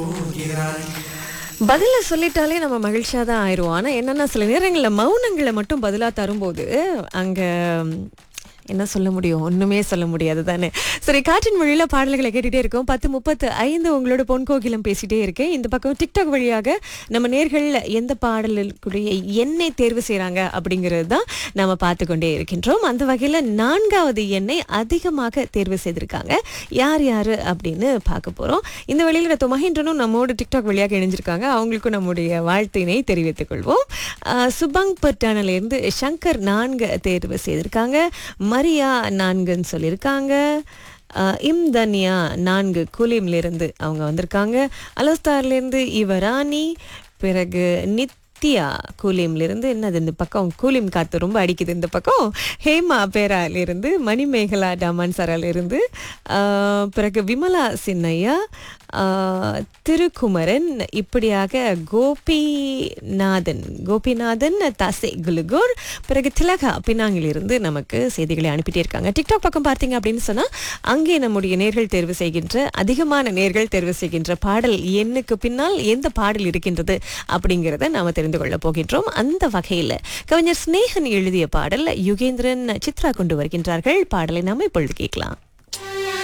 பதில சொல்லிட்டாலே நம்ம மகிழ்ச்சியா தான் ஆயிடுவோம் ஆனா என்னன்னா சில நேரங்களில் மௌனங்களை மட்டும் பதிலா தரும்போது அங்க ம், என்ன சொல்ல முடியும் ஒண்ணுமே சொல்ல முடியாது தானே சரி காற்றின் மொழியில பாடல்களை கேட்டுட்டே இருக்கோம் பத்து முப்பத்து ஐந்து உங்களோட பொன் கோகிலம் பேசிட்டே இருக்கேன் இந்த பக்கம் டிக்டாக் வழியாக நம்ம நேர்கள் எந்த பாடலுக்குடைய எண்ணை தேர்வு செய்றாங்க அப்படிங்கிறது தான் நம்ம பார்த்து கொண்டே இருக்கின்றோம் அந்த வகையில நான்காவது எண்ணை அதிகமாக தேர்வு செய்திருக்காங்க யார் யாரு அப்படின்னு பார்க்க போறோம் இந்த வழியில் ரத்த மகேந்திரனும் நம்மோட டிக்டாக் வழியாக இணைஞ்சிருக்காங்க அவங்களுக்கும் நம்முடைய வாழ்த்தினை தெரிவித்துக் கொள்வோம் ஆஹ் சுபங் பட்டானில இருந்து சங்கர் நான்கு தேர்வு செய்திருக்காங்க மரியா நான்குன்னு சொல்லியிருக்காங்க ஆஹ் இம் தன்யா நான்கு குலிம்ல இருந்து அவங்க வந்திருக்காங்க அலோஸ்தார்ல இருந்து இவராணி பிறகு நித் நித்யா கூலிம்ல இருந்து என்னது இந்த பக்கம் கூலிம் காத்து ரொம்ப அடிக்குது இந்த பக்கம் ஹேமா பேரால இருந்து மணிமேகலா டாமான்சரால இருந்து ஆஹ், பிறகு விமலா சின்னையா ஆஹ், திருக்குமரன் இப்படியாக கோபிநாதன் கோபிநாதன் தசை குலுகூர் பிறகு திலகா பினாங்கில் இருந்து நமக்கு செய்திகளை அனுப்பிட்டே இருக்காங்க டிக்டாக் பக்கம் பார்த்தீங்க அப்படின்னு சொன்னா அங்கே நம்முடைய நேர்கள் தேர்வு செய்கின்ற அதிகமான நேர்கள் தேர்வு செய்கின்ற பாடல் எண்ணுக்கு பின்னால் எந்த பாடல் இருக்கின்றது அப்படிங்கிறத நாம தெரிந்து கொள்ள போகின்றோம் அந்த வகையில் கவிஞர் ஸ்னேகன் எழுதிய பாடல் யுகேந்திரன் சித்ரா கொண்டு வருகின்றார்கள் பாடலை நாம இப்பொழுது கேட்கலாம்